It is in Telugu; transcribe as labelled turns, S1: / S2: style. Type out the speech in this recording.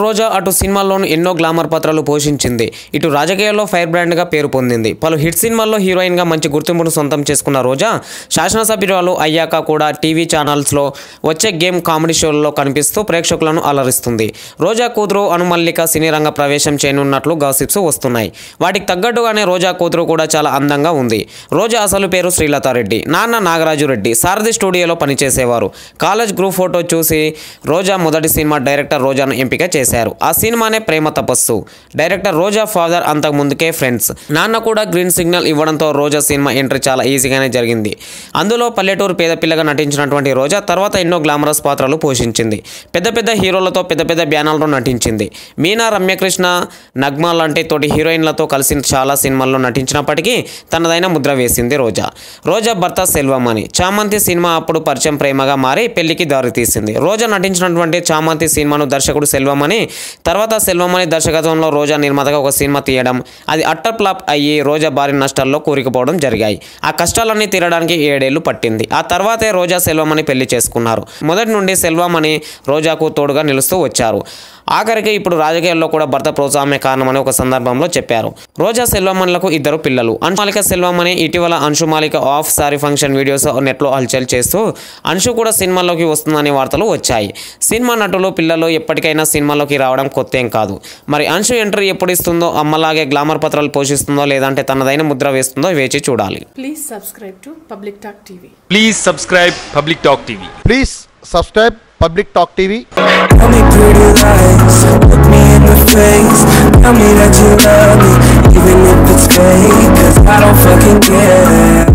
S1: రోజా అటు సినిమాల్లోనూ ఎన్నో గ్లామర్ పాత్రలు పోషించింది ఇటు రాజకీయాల్లో ఫైర్ బ్రాండ్గా పేరు పొందింది పలు హిట్ సినిమాల్లో హీరోయిన్గా మంచి గుర్తింపును సొంతం చేసుకున్న రోజా శాసనసభ్యురాలు అయ్యాక కూడా టీవీ ఛానల్స్లో వచ్చే గేమ్ కామెడీ షోలలో కనిపిస్తూ ప్రేక్షకులను అలరిస్తుంది రోజా కూతురు అనుమల్లిక సినీ రంగ ప్రవేశం చేయనున్నట్లు గాసిప్స్ వస్తున్నాయి వాటికి తగ్గట్టుగానే రోజా కూతురు కూడా చాలా అందంగా ఉంది రోజా అసలు పేరు శ్రీలతారెడ్డి నాన్న నాగరాజు రెడ్డి సారథి స్టూడియోలో పనిచేసేవారు కాలేజ్ గ్రూప్ ఫోటో చూసి రోజా మొదటి సినిమా డైరెక్టర్ రోజాను ఎంపిక చేశారు ఆ సినిమానే ప్రేమ తపస్సు డైరెక్టర్ రోజా ఫాదర్ అంతకు ముందుకే ఫ్రెండ్స్ నాన్న కూడా గ్రీన్ సిగ్నల్ ఇవ్వడంతో రోజా సినిమా ఎంట్రీ చాలా ఈజీగానే జరిగింది అందులో పల్లెటూరు పేద పిల్లగా నటించినటువంటి రోజా తర్వాత ఎన్నో గ్లామరస్ పాత్రలు పోషించింది పెద్ద పెద్ద హీరోలతో పెద్ద పెద్ద బ్యానర్లో నటించింది మీనా రమ్యకృష్ణ నగ్మా లాంటి తోటి హీరోయిన్లతో కలిసి చాలా సినిమాల్లో నటించినప్పటికీ తనదైన ముద్ర వేసింది రోజా రోజా భర్త సెల్వమణి చామంతి సినిమా అప్పుడు పరిచయం ప్రేమగా మారి పెళ్లికి దారితీసింది రోజా నటించినటువంటి చామంతి సినిమాను దర్శకుడు సెల్వమణి తర్వాత సెల్వమణి దర్శకత్వంలో రోజా నిర్మాతగా ఒక సినిమా తీయడం అది అట్టర్ ఫ్లాప్ అయ్యి రోజా భారీ నష్టాల్లో కూరుకుపోవడం జరిగాయి ఆ కష్టాలన్నీ తీరడానికి ఏడేళ్లు పట్టింది ఆ తర్వాతే రోజా సెల్వమణి పెళ్లి చేసుకున్నారు మొదటి నుండి సెల్వమణి రోజాకు తోడుగా నిలుస్తూ వచ్చారు ఆఖరికి ఇప్పుడు రాజకీయాల్లో కూడా భర్త ప్రోత్సాహమే కారణమని ఒక సందర్భంలో చెప్పారు రోజా సెల్వమణిలకు ఇద్దరు పిల్లలు అంశుమాలిక సెల్వమణి ఇటీవల Anshumalika half sari function videos నెట్లో హల్చల్ చేస్తూ అంశు కూడా సినిమాల్లోకి వస్తుందనే వార్తలు వచ్చాయి సినిమా నటులు పిల్లలు ఎప్పటికైనా సినిమాలోకి రావడం కొత్త ఏం కాదు మరి అంశు ఎంట్రీ ఎప్పుడు ఇస్తుందో అమ్మలాగే గ్లామర్ పత్రాలు పోషిస్తుందో లేదంటే తనదైన ముద్ర వేస్తుందో వేచి చూడాలి
S2: Please subscribe to Public Talk TV.
S3: Please subscribe Public Talk TV.
S4: Please subscribe Public Talk TV.
S5: Tell me pretty lies, look me in the face Tell me that you love me, even if it's fake Cause I don't fucking care